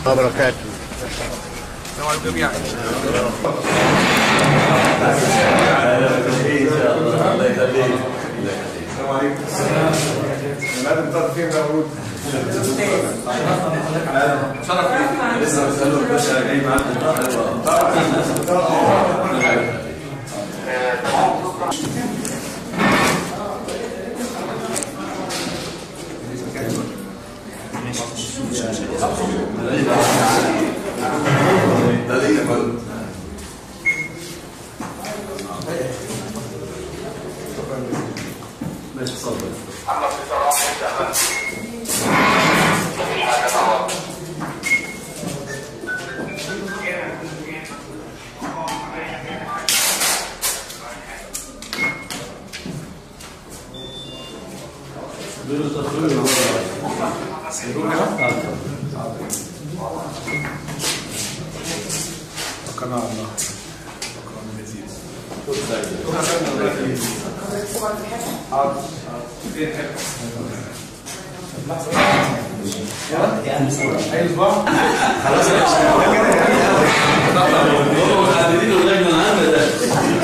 وبركاته السلام عليكم جميعا السلام عليكم المادة بتاعت فين ده موجود شرف ليك لسه بسأله الباشا جاي معاك ده ليه كمان ماشي اتفضل توكلنا على الله شكرا جزيلا اي اسبوع خلاص يا باشا قاعدين لغايه ما انا عامل ده